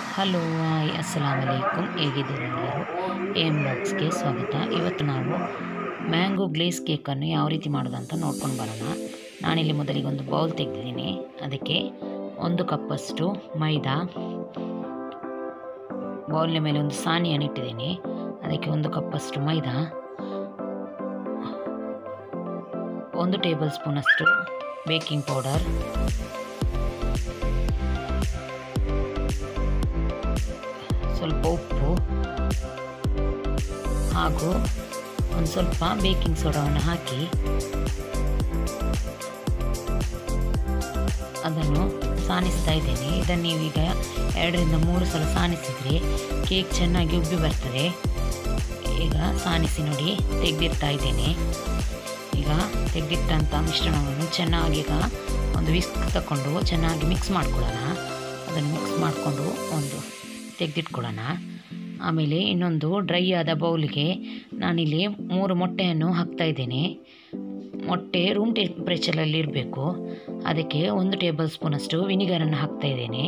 Hello hi ಅಸ್ಸಲಾಮ್ ಅಲೈಕುಮ್ ಹೇಗಿದ್ದೀರಾ ಎಲ್ಲರೂ M ಬಾಕ್ಸ್ಗೆ ಸ್ವಾಗತ ಇವತ್ತು ನಾವು ಮ್ಯಾಂಗೋ ಗ್ಲೇಸ್ ಕೇಕನ್ನು ಯಾವ ರೀತಿ ಮಾಡೋದಂತ ನೋಡ್ಕೊಂಡು ಬರೋಣ ನಾನಿಲ್ಲಿ ಮೊದಲಿಗೆ ಒಂದು ಬೌಲ್ ತೆಗೆದಿದ್ದೀನಿ ಅದಕ್ಕೆ ಒಂದು ಕಪ್ಪಷ್ಟು ಮೈದಾ ಬೌಲ್ನ ಮೇಲೆ ಒಂದು ಸಾನಿಯನ್ನು ಇಟ್ಟಿದ್ದೀನಿ ಅದಕ್ಕೆ ಒಂದು ಕಪ್ಪಷ್ಟು ಮೈದಾ ಒಂದು ಟೇಬಲ್ ಸ್ಪೂನಷ್ಟು ಬೇಕಿಂಗ್ ಪೌಡರ್ ಸ್ವಲ್ಪ ಉಪ್ಪು ಹಾಗೂ ಒಂದು ಸ್ವಲ್ಪ ಬೇಕಿಂಗ್ ಸೋಡಾವನ್ನು ಹಾಕಿ ಅದನ್ನು ಸಾನಿಸ್ತಾ ಇದ್ದೇನೆ ಇದನ್ನು ನೀವೀಗ ಎರಡರಿಂದ ಮೂರು ಸಲ ಸಾನಿಸಿದರೆ ಕೇಕ್ ಚೆನ್ನಾಗಿ ಉಬ್ಬಿ ಬರ್ತದೆ ಈಗ ಸಾನಿಸಿ ನೋಡಿ ತೆಗೆದಿರ್ತಾ ಇದ್ದೇನೆ ಈಗ ತೆಗೆದಿಟ್ಟಂಥ ಮಿಶ್ರಣವನ್ನು ಚೆನ್ನಾಗಿ ಈಗ ಒಂದು ವಿಸ್ಕ್ ತಗೊಂಡು ಚೆನ್ನಾಗಿ ಮಿಕ್ಸ್ ಮಾಡ್ಕೊಳ್ಳೋಣ ಅದನ್ನು ಮಿಕ್ಸ್ ಮಾಡಿಕೊಂಡು ಒಂದು ತೆಗೆದಿಟ್ಕೊಳ್ಳೋಣ ಆಮೇಲೆ ಇನ್ನೊಂದು ಡ್ರೈ ಆದ ಬೌಲಿಗೆ ನಾನಿಲ್ಲಿ ಮೂರು ಮೊಟ್ಟೆಯನ್ನು ಹಾಕ್ತಾ ಇದ್ದೇನೆ ಮೊಟ್ಟೆ ರೂಮ್ ಟೆಂಪ್ರೇಚರಲ್ಲಿ ಇರಬೇಕು ಅದಕ್ಕೆ ಒಂದು ಟೇಬಲ್ ಸ್ಪೂನಷ್ಟು ವಿನಿಗರನ್ನು ಹಾಕ್ತಾ ಇದ್ದೇನೆ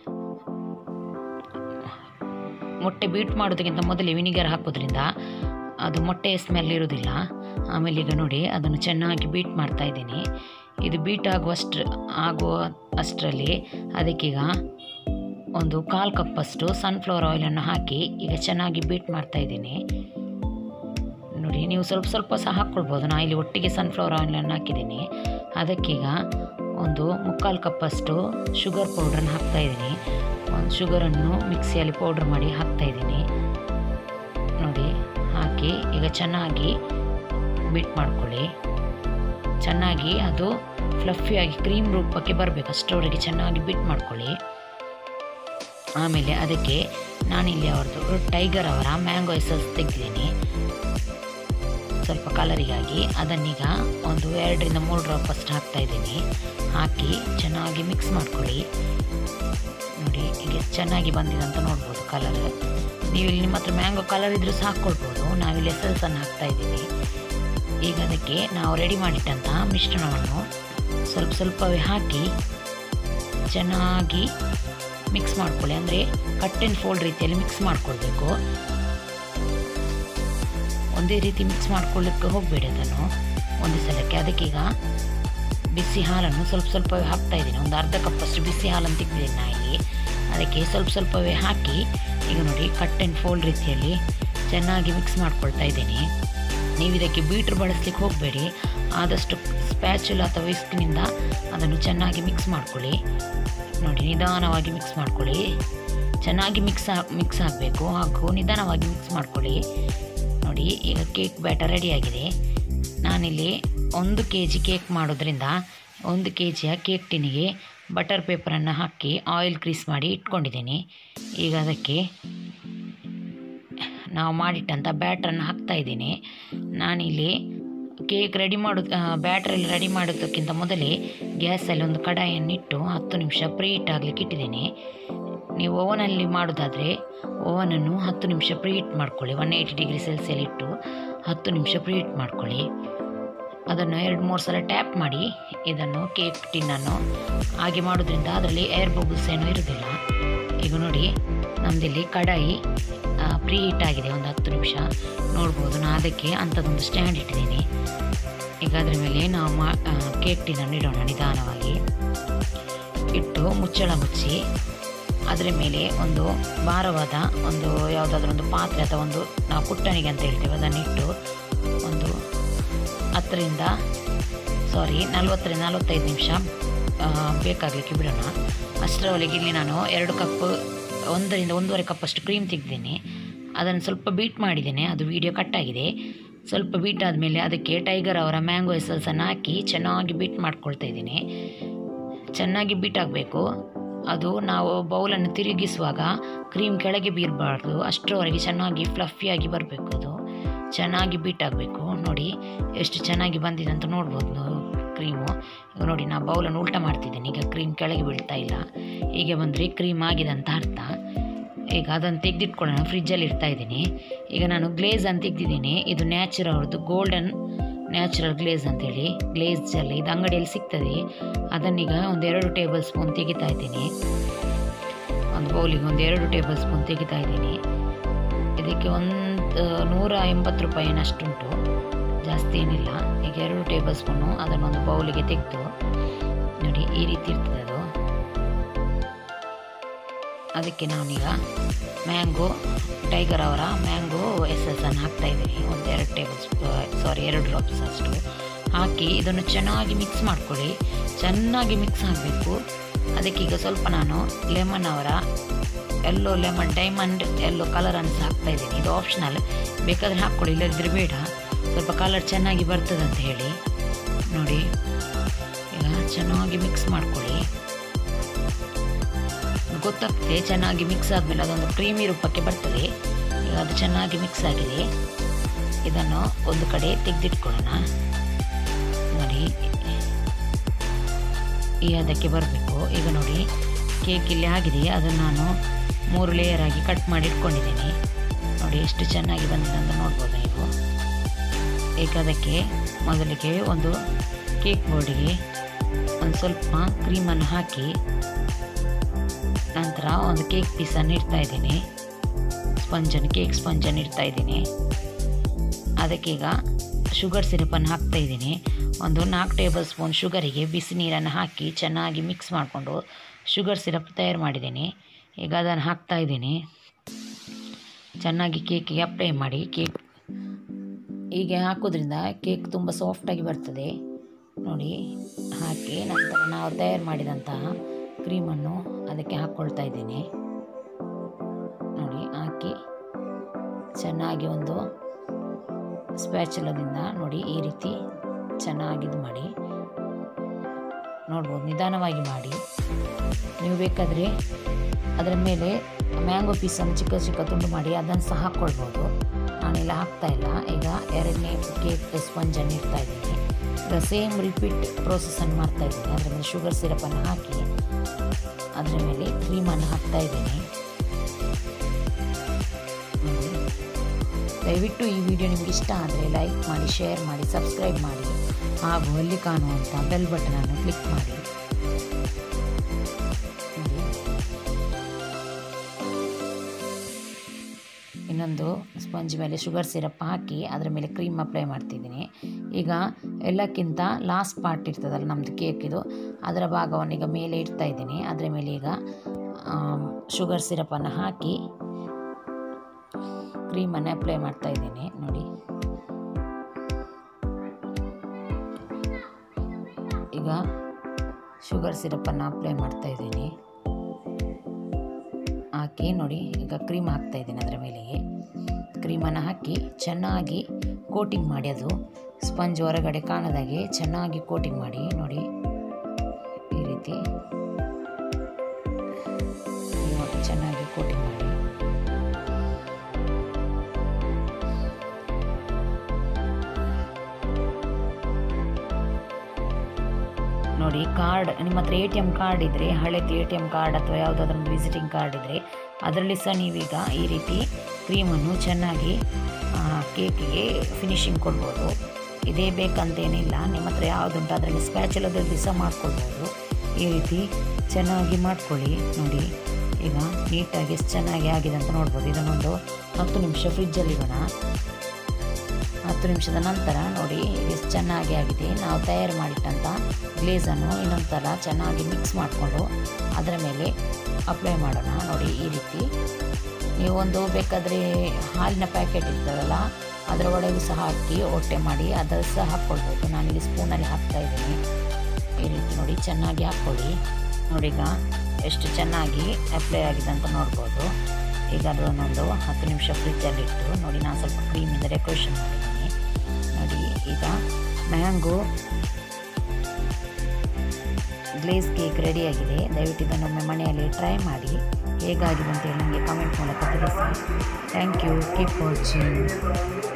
ಮೊಟ್ಟೆ ಬೀಟ್ ಮಾಡೋದಕ್ಕಿಂತ ಮೊದಲೇ ವಿನಿಗರ್ ಹಾಕೋದ್ರಿಂದ ಅದು ಮೊಟ್ಟೆಯ ಸ್ಮೆಲ್ ಇರೋದಿಲ್ಲ ಆಮೇಲೆ ಈಗ ನೋಡಿ ಅದನ್ನು ಚೆನ್ನಾಗಿ ಬೀಟ್ ಮಾಡ್ತಾ ಇದ್ದೀನಿ ಇದು ಬೀಟ್ ಆಗುವಷ್ಟು ಆಗುವ ಅಷ್ಟರಲ್ಲಿ ಅದಕ್ಕೀಗ ಒಂದು ಕಾಲು ಕಪ್ಪಷ್ಟು ಸನ್ಫ್ಲವರ್ ಆಯಿಲನ್ನು ಹಾಕಿ ಈಗ ಚೆನ್ನಾಗಿ ಬೀಟ್ ಮಾಡ್ತಾ ಇದ್ದೀನಿ ನೋಡಿ ನೀವು ಸ್ವಲ್ಪ ಸ್ವಲ್ಪ ಸಹ ಹಾಕ್ಕೊಳ್ಬೋದು ನಾನು ಇಲ್ಲಿ ಒಟ್ಟಿಗೆ ಸನ್ಫ್ಲವರ್ ಆಯಿಲನ್ನು ಹಾಕಿದ್ದೀನಿ ಅದಕ್ಕೀಗ ಒಂದು ಮುಕ್ಕಾಲು ಕಪ್ಪಷ್ಟು ಶುಗರ್ ಪೌಡ್ರನ್ನು ಹಾಕ್ತಾ ಇದ್ದೀನಿ ಒಂದು ಶುಗರನ್ನು ಮಿಕ್ಸಿಯಲ್ಲಿ ಪೌಡ್ರ್ ಮಾಡಿ ಹಾಕ್ತಾ ಇದ್ದೀನಿ ನೋಡಿ ಹಾಕಿ ಈಗ ಚೆನ್ನಾಗಿ ಬೀಟ್ ಮಾಡ್ಕೊಳ್ಳಿ ಚೆನ್ನಾಗಿ ಅದು ಫ್ಲಫಿಯಾಗಿ ಕ್ರೀಮ್ ರೂಪಕ್ಕೆ ಬರಬೇಕು ಅಷ್ಟರವರೆಗೆ ಚೆನ್ನಾಗಿ ಬೀಟ್ ಮಾಡ್ಕೊಳ್ಳಿ ಆಮೇಲೆ ಅದಕ್ಕೆ ನಾನಿಲ್ಲಿ ಅವ್ರದ್ದು ಟೈಗರ್ ಅವರ ಮ್ಯಾಂಗೋ ಎಸಸ್ ತೆಗೆದಿದ್ದೀನಿ ಸ್ವಲ್ಪ ಕಲರಿಗಾಗಿ ಅದನ್ನೀಗ ಒಂದು ಎರಡರಿಂದ ಮೂರು ಡ್ರಾಪ್ ಅಷ್ಟು ಹಾಕ್ತಾ ಇದ್ದೀನಿ ಹಾಕಿ ಚೆನ್ನಾಗಿ ಮಿಕ್ಸ್ ಮಾಡ್ಕೊಳ್ಳಿ ನೋಡಿ ಈಗ ಚೆನ್ನಾಗಿ ಬಂದಿದೆ ಅಂತ ನೋಡ್ಬೋದು ಕಲರ್ ನೀವು ಇಲ್ಲಿ ನಿಮ್ಮ ಹತ್ರ ಮ್ಯಾಂಗೋ ಕಲರ್ ಇದ್ರೂ ಸಹ ಹಾಕ್ಕೊಳ್ಬೋದು ನಾವಿಲ್ಲಿ ಎಸಲ್ಸನ್ನು ಹಾಕ್ತಾ ಇದ್ದೀನಿ ಈಗ ಅದಕ್ಕೆ ನಾವು ರೆಡಿ ಮಾಡಿಟ್ಟಂತಹ ಮಿಶ್ರಣವನ್ನು ಸ್ವಲ್ಪ ಸ್ವಲ್ಪವೇ ಹಾಕಿ ಚೆನ್ನಾಗಿ ಮಿಕ್ಸ್ ಮಾಡ್ಕೊಳ್ಳಿ ಅಂದರೆ ಕಟ್ ಆ್ಯಂಡ್ ಫೋಲ್ಡ್ ರೀತಿಯಲ್ಲಿ ಮಿಕ್ಸ್ ಮಾಡ್ಕೊಳ್ಬೇಕು ಒಂದೇ ರೀತಿ ಮಿಕ್ಸ್ ಮಾಡ್ಕೊಳ್ಳಿಕ್ಕೆ ಹೋಗಬೇಡಿ ಅದನ್ನು ಒಂದೇ ಸಲಕ್ಕೆ ಅದಕ್ಕೀಗ ಬಿಸಿ ಹಾಲನ್ನು ಸ್ವಲ್ಪ ಸ್ವಲ್ಪವೇ ಹಾಕ್ತಾ ಇದ್ದೀನಿ ಒಂದು ಅರ್ಧ ಕಪ್ಪಷ್ಟು ಬಿಸಿ ಹಾಲನ್ನು ತೆಗೆದಿದ್ದೀನಿ ನಾ ಇಲ್ಲಿ ಅದಕ್ಕೆ ಸ್ವಲ್ಪ ಸ್ವಲ್ಪವೇ ಹಾಕಿ ಈಗ ನೋಡಿ ಕಟ್ ಆ್ಯಂಡ್ ಫೋಲ್ಡ್ ರೀತಿಯಲ್ಲಿ ಚೆನ್ನಾಗಿ ಮಿಕ್ಸ್ ಮಾಡ್ಕೊಳ್ತಾ ಇದ್ದೀನಿ ನೀವು ಇದಕ್ಕೆ ಬೀಟ್ರ್ ಬಳಸ್ಲಿಕ್ಕೆ ಹೋಗಬೇಡಿ ಆದಷ್ಟು ಸ್ಪ್ಯಾಚುಲ್ ಅಥವಾ ವಿಸ್ಕ್ನಿಂದ ಅದನ್ನು ಚೆನ್ನಾಗಿ ಮಿಕ್ಸ್ ಮಾಡ್ಕೊಳ್ಳಿ ನೋಡಿ ನಿಧಾನವಾಗಿ ಮಿಕ್ಸ್ ಮಾಡ್ಕೊಳ್ಳಿ ಚೆನ್ನಾಗಿ ಮಿಕ್ಸ್ ಮಿಕ್ಸ್ ಆಗಬೇಕು ಹಾಗೂ ನಿಧಾನವಾಗಿ ಮಿಕ್ಸ್ ಮಾಡ್ಕೊಳ್ಳಿ ನೋಡಿ ಈಗ ಕೇಕ್ ಬ್ಯಾಟರ್ ರೆಡಿಯಾಗಿದೆ ನಾನಿಲ್ಲಿ ಒಂದು ಕೆ ಜಿ ಕೇಕ್ ಮಾಡೋದ್ರಿಂದ ಒಂದು ಕೆ ಜಿಯ ಕೇಕ್ ಟಿನ್ನಿಗೆ ಬಟರ್ ಪೇಪರನ್ನು ಹಾಕಿ ಆಯಿಲ್ ಕ್ರೀಸ್ ಮಾಡಿ ಇಟ್ಕೊಂಡಿದ್ದೀನಿ ಈಗ ಅದಕ್ಕೆ ನಾವು ಮಾಡಿಟ್ಟಂಥ ಬ್ಯಾಟ್ರನ್ನು ಹಾಕ್ತಾ ಇದ್ದೀನಿ ನಾನಿಲ್ಲಿ ಕೇಕ್ ರೆಡಿ ಮಾಡೋದು ಬ್ಯಾಟ್ರಲ್ಲಿ ರೆಡಿ ಮಾಡೋದಕ್ಕಿಂತ ಮೊದಲೇ ಗ್ಯಾಸಲ್ಲಿ ಒಂದು ಕಡಾಯಿಯನ್ನಿಟ್ಟು ಹತ್ತು ನಿಮಿಷ ಪ್ರೀ ಹೀಟ್ ಆಗಲಿಕ್ಕೆ ಇಟ್ಟಿದ್ದೀನಿ ನೀವು ಓವನಲ್ಲಿ ಮಾಡೋದಾದರೆ ಓವನನ್ನು ಹತ್ತು ನಿಮಿಷ ಪ್ರೀ ಹೀಟ್ ಮಾಡ್ಕೊಳ್ಳಿ ಒನ್ ಏಯ್ಟಿ ಡಿಗ್ರಿ ಸೆಲ್ಸಿಯಲ್ಲಿ ಇಟ್ಟು ಹತ್ತು ನಿಮಿಷ ಪ್ರೀ ಹೀಟ್ ಮಾಡ್ಕೊಳ್ಳಿ ಅದನ್ನು ಎರಡು ಮೂರು ಸಲ ಟ್ಯಾಪ್ ಮಾಡಿ ಇದನ್ನು ಕೇಕ್ ಟಿನ್ನನ್ನು ಹಾಗೆ ಮಾಡೋದ್ರಿಂದ ಅದರಲ್ಲಿ ಏರ್ ಬಬಲ್ಸ್ ಏನೂ ಇರೋದಿಲ್ಲ ಈಗ ನೋಡಿ ನಮ್ಮದಿಲ್ಲಿ ಕಡಾಯಿ ಪ್ರೀ ಹೀಟ್ ಆಗಿದೆ ಒಂದು ಹತ್ತು ನಿಮಿಷ ನೋಡ್ಬೋದು ನಾನು ಅದಕ್ಕೆ ಅಂಥದ್ದೊಂದು ಸ್ಟ್ಯಾಂಡ್ ಇಟ್ಟಿದ್ದೀನಿ ಈಗ ಅದರ ಮೇಲೆ ನಾವು ಮಾ ಕೇಕ್ ಟಿನ್ನನ್ನು ಇಡೋಣ ನಿಧಾನವಾಗಿ ಇಟ್ಟು ಮುಚ್ಚಳ ಮುಚ್ಚಿ ಅದರ ಮೇಲೆ ಒಂದು ಭಾರವಾದ ಒಂದು ಯಾವುದಾದ್ರೂ ಒಂದು ಪಾತ್ರೆ ಅಥವಾ ಒಂದು ನಾವು ಕುಟ್ಟಣಿಗೆ ಅಂತ ಹೇಳ್ತೇವೆ ಅದನ್ನಿಟ್ಟು ಒಂದು ಹತ್ತರಿಂದ ಸಾರಿ ನಲ್ವತ್ತರಿಂದ ನಲ್ವತ್ತೈದು ನಿಮಿಷ ಬೇಕಾಗಲಿಕ್ಕೆ ಬಿಡೋಣ ಅಷ್ಟರವರೆಗೆ ಇಲ್ಲಿ ನಾನು ಎರಡು ಕಪ್ ಒಂದರಿಂದ ಒಂದೂವರೆ ಕಪ್ಪಷ್ಟು ಕ್ರೀಮ್ ತೆಗೆದಿದ್ದೀನಿ ಅದನ್ನು ಸ್ವಲ್ಪ ಬೀಟ್ ಮಾಡಿದ್ದೇನೆ ಅದು ವಿಡಿಯೋ ಕಟ್ಟಾಗಿದೆ ಸ್ವಲ್ಪ ಬೀಟ್ ಆದಮೇಲೆ ಅದಕ್ಕೆ ಟೈಗರ್ ಅವರ ಮ್ಯಾಂಗೋ ಎಸಲ್ಸನ್ನು ಹಾಕಿ ಚೆನ್ನಾಗಿ ಬೀಟ್ ಮಾಡ್ಕೊಳ್ತಾ ಇದ್ದೀನಿ ಚೆನ್ನಾಗಿ ಬೀಟ್ ಆಗಬೇಕು ಅದು ನಾವು ಬೌಲನ್ನು ತಿರುಗಿಸುವಾಗ ಕ್ರೀಮ್ ಕೆಳಗೆ ಬೀರಬಾರ್ದು ಅಷ್ಟರವರೆಗೆ ಚೆನ್ನಾಗಿ ಫ್ಲಫಿಯಾಗಿ ಬರಬೇಕು ಅದು ಚೆನ್ನಾಗಿ ಬೀಟ್ ಆಗಬೇಕು ನೋಡಿ ಎಷ್ಟು ಚೆನ್ನಾಗಿ ಬಂದಿದೆ ಅಂತ ನೋಡ್ಬೋದು ನಾವು ಕ್ರೀಮು ಈಗ ನೋಡಿ ನಾ ಬೌಲನ್ನು ಉಲ್ಟ ಮಾಡ್ತಿದ್ದೀನಿ ಈಗ ಕ್ರೀಮ್ ಕೆಳಗೆ ಬೀಳ್ತಾ ಇಲ್ಲ ಹೀಗೆ ಬಂದರೆ ಕ್ರೀಮ್ ಆಗಿದೆ ಅಂತ ಅರ್ಥ ಈಗ ಅದನ್ನು ತೆಗೆದಿಟ್ಕೊಳ್ಳೋಣ ಫ್ರಿಜ್ಜಲ್ಲಿ ಇಡ್ತಾ ಇದ್ದೀನಿ ಈಗ ನಾನು ಗ್ಲೇಸ್ ಅಂತ ತೆಗೆದಿದ್ದೀನಿ ಇದು ನ್ಯಾಚುರಲ್ ಅವ್ರದ್ದು ಗೋಲ್ಡನ್ ನ್ಯಾಚುರಲ್ ಗ್ಲೇಸ್ ಅಂತೇಳಿ ಗ್ಲೇಸ್ ಜೆಲ್ ಇದು ಅಂಗಡಿಯಲ್ಲಿ ಸಿಗ್ತದೆ ಅದನ್ನೀಗ ಒಂದೆರಡು ಟೇಬಲ್ ಸ್ಪೂನ್ ತೆಗಿತಾ ಇದ್ದೀನಿ ಒಂದು ಬೌಲಿಗೆ ಒಂದು ಎರಡು ಟೇಬಲ್ ಸ್ಪೂನ್ ತೆಗಿತಾ ಇದ್ದೀನಿ ಇದಕ್ಕೆ ಒಂದು ನೂರ ಎಂಬತ್ತು ರೂಪಾಯಿನಷ್ಟುಂಟು ಜಾಸ್ತಿ ಏನಿಲ್ಲ ಈಗ ಎರಡು ಟೇಬಲ್ ಸ್ಪೂನು ಅದನ್ನೊಂದು ಬೌಲಿಗೆ ತೆಗೆದು ನೋಡಿ ಈ ರೀತಿ ಇರ್ತದೆ ಅದು ಅದಕ್ಕೆ ನಾನೀಗ ಮ್ಯಾಂಗೋ ಟೈಗರ್ ಅವರ ಮ್ಯಾಂಗೋ ಎಸೆಸನ್ನು ಹಾಕ್ತಾ ಇದ್ದೀನಿ ಒಂದು ಎರಡು ಟೇಬಲ್ ಸ್ಪೂ ಸಾರಿ ಎರಡು ಡ್ರಾಪ್ಸ್ ಅಷ್ಟು ಹಾಕಿ ಇದನ್ನು ಚೆನ್ನಾಗಿ ಮಿಕ್ಸ್ ಮಾಡ್ಕೊಳ್ಳಿ ಚೆನ್ನಾಗಿ ಮಿಕ್ಸ್ ಆಗಬೇಕು ಅದಕ್ಕೀಗ ಸ್ವಲ್ಪ ನಾನು ಲೆಮನ್ ಅವರ ಎಲ್ಲೋ ಲೆಮನ್ ಡೈಮಂಡ್ ಎಲ್ಲೋ ಕಲರನ್ನು ಹಾಕ್ತಾ ಇದ್ದೀನಿ ಇದು ಆಪ್ಷನಲ್ ಬೇಕಾದರೆ ಹಾಕ್ಕೊಳ್ಳಿ ಇಲ್ಲದಿದ್ದರೆ ಬೇಡ ಸ್ವಲ್ಪ ಕಲರ್ ಚೆನ್ನಾಗಿ ಬರ್ತದೆ ಅಂತ ಹೇಳಿ ನೋಡಿ ಈಗ ಚೆನ್ನಾಗಿ ಮಿಕ್ಸ್ ಮಾಡ್ಕೊಳ್ಳಿ ಗೊತ್ತಾಗ್ತದೆ ಚೆನ್ನಾಗಿ ಮಿಕ್ಸ್ ಆದಮೇಲೆ ಅದೊಂದು ಕ್ರೀಮಿ ರೂಪಕ್ಕೆ ಬರ್ತದೆ ಈಗ ಅದು ಚೆನ್ನಾಗಿ ಮಿಕ್ಸ್ ಆಗಿದೆ ಇದನ್ನು ಒಂದು ಕಡೆ ತೆಗೆದಿಟ್ಕೊಳ್ಳೋಣ ನೋಡಿ ಈ ಅದಕ್ಕೆ ಬರಬೇಕು ಈಗ ನೋಡಿ ಕೇಕ್ ಇಲ್ಲಿ ಆಗಿದೆ ಅದನ್ನು ನಾನು ಮೂರು ಲೇಯರ್ ಆಗಿ ಕಟ್ ಮಾಡಿ ಇಟ್ಕೊಂಡಿದ್ದೀನಿ ನೋಡಿ ಎಷ್ಟು ಚೆನ್ನಾಗಿ ಬಂದಿದೆ ಅಂತ ನೋಡ್ಬೋದು ನೀವು ಈಗ ಅದಕ್ಕೆ ಮೊದಲಿಗೆ ಒಂದು ಕೇಕ್ ಬೋರ್ಡಿಗೆ ಒಂದು ಸ್ವಲ್ಪ ಕ್ರೀಮನ್ನು ಹಾಕಿ ನಂತರ ಒಂದು ಕೇಕ್ ಪೀಸನ್ನು ಇಡ್ತಾ ಇದ್ದೀನಿ ಸ್ಪಂಜನ್ನು ಕೇಕ್ ಸ್ಪಂಜನ್ನು ಇಡ್ತಾ ಇದ್ದೀನಿ ಅದಕ್ಕೀಗ ಶುಗರ್ ಸಿರಪನ್ನು ಹಾಕ್ತಾ ಇದ್ದೀನಿ ಒಂದು ನಾಲ್ಕು ಟೇಬಲ್ ಸ್ಪೂನ್ ಶುಗರಿಗೆ ಬಿಸಿ ನೀರನ್ನು ಹಾಕಿ ಚೆನ್ನಾಗಿ ಮಿಕ್ಸ್ ಮಾಡಿಕೊಂಡು ಶುಗರ್ ಸಿರಪ್ ತಯಾರು ಮಾಡಿದ್ದೀನಿ ಈಗ ಅದನ್ನು ಹಾಕ್ತಾ ಇದ್ದೀನಿ ಚೆನ್ನಾಗಿ ಕೇಕಿಗೆ ಅಪ್ಲೈ ಮಾಡಿ ಕೇಕ್ ಹೀಗೆ ಹಾಕೋದ್ರಿಂದ ಕೇಕ್ ತುಂಬ ಸಾಫ್ಟಾಗಿ ಬರ್ತದೆ ನೋಡಿ ಹಾಕಿ ನಂತರ ನಾವು ತಯಾರು ಮಾಡಿದಂತಹ ಕ್ರೀಮನ್ನು ಅದಕ್ಕೆ ಹಾಕ್ಕೊಳ್ತಾ ಇದ್ದೀನಿ ನೋಡಿ ಹಾಕಿ ಚೆನ್ನಾಗಿ ಒಂದು ಸ್ಪ್ಯಾಚುಲದಿಂದ ನೋಡಿ ಈ ರೀತಿ ಚೆನ್ನಾಗಿ ಇದು ಮಾಡಿ ನೋಡ್ಬೋದು ನಿಧಾನವಾಗಿ ಮಾಡಿ ನೀವು ಬೇಕಾದರೆ ಅದರ ಮೇಲೆ ಮ್ಯಾಂಗೋ ಪೀಸನ್ನು ಚಿಕ್ಕ ಚಿಕ್ಕ ತುಂಡು ಮಾಡಿ ಅದನ್ನು ಸಹ ಹಾಕ್ಕೊಳ್ಬೋದು ನಾನೆಲ್ಲ ಹಾಕ್ತಾ ಇಲ್ಲ ಈಗ ಎರಡನೇ ಕೇಕ್ ಸ್ಪಂಜನ್ನು ಇಡ್ತಾ ಇದ್ದೀನಿ ಈಗ ಸೇಮ್ ರಿಪೀಟ್ ಪ್ರೋಸೆಸನ್ನು ಮಾಡ್ತಾ ಇದ್ದೀನಿ ಅದರ ಮೇಲೆ ಶುಗರ್ ಸಿರಪನ್ನು ಹಾಕಿ ಅದರ ಮೇಲೆ ಕ್ರೀಮನ್ನು ಹಾಕ್ತಾ ಇದ್ದೀನಿ ನೋಡಿ. ದಯವಿಟ್ಟು ಈ ವಿಡಿಯೋ ನಿಮಗೆ ಇಷ್ಟ ಆದರೆ ಲೈಕ್ ಮಾಡಿ ಶೇರ್ ಮಾಡಿ ಸಬ್ಸ್ಕ್ರೈಬ್ ಮಾಡಿ ಹಾಗೂ ಅಲ್ಲಿ ಕಾಣುವಂಥ ಬೆಲ್ ಬಟನನ್ನು ಕ್ಲಿಕ್ ಮಾಡಿ ನೋಡಿ. ಇನ್ನೊಂದು ಸ್ಪಂಜ್ ಮೇಲೆ ಶುಗರ್ ಸಿರಪ್ ಹಾಕಿ ಅದರ ಮೇಲೆ ಕ್ರೀಮ್ ಅಪ್ಲೈ ಮಾಡ್ತಿದ್ದೀನಿ ಈಗ ಎಲ್ಲಕ್ಕಿಂತ ಲಾಸ್ಟ್ ಪಾರ್ಟ್ ಇರ್ತದಲ್ಲ ನಮ್ಮದು ಕೇಕಿದು ಅದರ ಭಾಗವನ್ನು ಈಗ ಮೇಲೆ ಇಡ್ತಾ ಇದ್ದೀನಿ ಅದರ ಮೇಲೆ ಈಗ ಶುಗರ್ ಸಿರಪನ್ನು ಹಾಕಿ ಕ್ರೀಮನ್ನು ಅಪ್ಲೈ ಮಾಡ್ತಾ ಇದ್ದೀನಿ ನೋಡಿ ಈಗ ಶುಗರ್ ಸಿರಪನ್ನು ಅಪ್ಲೈ ಮಾಡ್ತಾ ಇದ್ದೀನಿ ಹಾಕಿ ನೋಡಿ ಈಗ ಕ್ರೀಮ್ ಹಾಕ್ತಾ ಇದ್ದೀನಿ ಅದರ ಮೇಲೆಗೆ ಕ್ರೀಮನ್ನು ಹಾಕಿ ಚೆನ್ನಾಗಿ ಕೋಟಿಂಗ್ ಮಾಡಿ ಅದು ಸ್ಪಂಜ್ ಹೊರಗಡೆ ಕಾಣದಾಗೆ ಚೆನ್ನಾಗಿ ಕೋಟಿಂಗ್ ಮಾಡಿ ನೋಡಿ ಈ ರೀತಿ ನೋಡಿ, ಚೆನ್ನಾಗಿ ಕೋಟಿಂಗ್ ಮಾಡಿ ನೋಡಿ ಕಾರ್ಡ್ ನಿಮ್ಮ ಹತ್ರ ಎ ಟಿ ಎಮ್ ಕಾರ್ಡ್ ಇದ್ದರೆ ಹಳೆದು ಎ ಟಿ ಎಮ್ ಕಾರ್ಡ್ ಅಥವಾ ಯಾವುದಾದ್ರೂ ಒಂದು ವಿಸಿಟಿಂಗ್ ಕಾರ್ಡ್ ಇದ್ದರೆ ಅದರಲ್ಲಿ ಸಹ ನೀವೀಗ ಈ ರೀತಿ ಕ್ರೀಮನ್ನು ಚೆನ್ನಾಗಿ ಕೇಕಿಗೆ ಫಿನಿಶಿಂಗ್ ಕೊಡ್ಬೋದು ಇದೇ ಬೇಕಂತೇನಿಲ್ಲ ನಿಮ್ಮ ಹತ್ರ ಯಾವುದುಂಟು ಅದರಲ್ಲಿ ಸ್ಪ್ಯಾಚುಲದಲ್ಲಿ ಸಹ ಮಾಡ್ಕೊಳ್ಬೋದು ಈ ರೀತಿ ಚೆನ್ನಾಗಿ ಮಾಡ್ಕೊಳ್ಳಿ ನೋಡಿ ಈಗ ನೀಟಾಗಿ ಎಷ್ಟು ಚೆನ್ನಾಗಿ ಆಗಿದೆ ಅಂತ ನೋಡ್ಬೋದು ಇದನ್ನೊಂದು ಹತ್ತು ನಿಮಿಷ ಫ್ರಿಜ್ಜಲ್ಲಿ ಇಡೋಣ ಹತ್ತು ನಿಮಿಷದ ನಂತರ ನೋಡಿ ಎಷ್ಟು ಚೆನ್ನಾಗಿ ಆಗಿದೆ ನಾವು ತಯಾರು ಮಾಡಿಟ್ಟಂಥ ಗ್ಲೇಸನ್ನು ಇನ್ನೊಂದು ಥರ ಚೆನ್ನಾಗಿ ಮಿಕ್ಸ್ ಮಾಡಿಕೊಂಡು ಅದರ ಮೇಲೆ ಅಪ್ಲೈ ಮಾಡೋಣ ನೋಡಿ ಈ ರೀತಿ ನೀವು ಒಂದು ಬೇಕಾದರೆ ಹಾಲಿನ ಪ್ಯಾಕೆಟ್ ಇರ್ತದಲ್ಲ ಅದರ ಒಳಗೂ ಸಹ ಹಾಕಿ ಹೊಟ್ಟೆ ಮಾಡಿ ಅದನ್ನು ಸಹ ಹಾಕ್ಕೊಳ್ಬೋದು ನಾನಿಲ್ಲಿ ಸ್ಪೂನಲ್ಲಿ ಹಾಕ್ತಾ ಇದ್ದೀನಿ ಈ ರೀತಿ ನೋಡಿ ಚೆನ್ನಾಗಿ ಹಾಕ್ಕೊಳ್ಳಿ ನೋಡಿ ಈಗ ಎಷ್ಟು ಚೆನ್ನಾಗಿ ಅಪ್ಲೈ ಆಗಿದೆ ಅಂತ ನೋಡ್ಬೋದು ಈಗ ಅದನ್ನೊಂದು ಹತ್ತು ನಿಮಿಷ ಫ್ರಿಜ್ಜಲ್ಲಿ ಇಟ್ಟು ನೋಡಿ ನಾನು ಸ್ವಲ್ಪ ಕ್ರೀಮಿಂದ ಡೆಕೋರೇಷನ್ ಮಾಡಿದ್ದೀನಿ ನೋಡಿ ಈಗ ಮ್ಯಾಂಗೋ ಗ್ಲೇಸ್ ಕೇಕ್ ರೆಡಿಯಾಗಿದೆ ದಯವಿಟ್ಟು ಇದನ್ನೊಮ್ಮೆ ಮನೆಯಲ್ಲಿ ಟ್ರೈ ಮಾಡಿ ಹೇಗಾಗಿದೆ ಅಂತೇಳಿ ನನಗೆ ಕಮೆಂಟ್ ಮೂಲಕ ತಿಳಿಸಿ ಥ್ಯಾಂಕ್ ಯು ಕೀಪ್ ವಾಚಿಂಗ್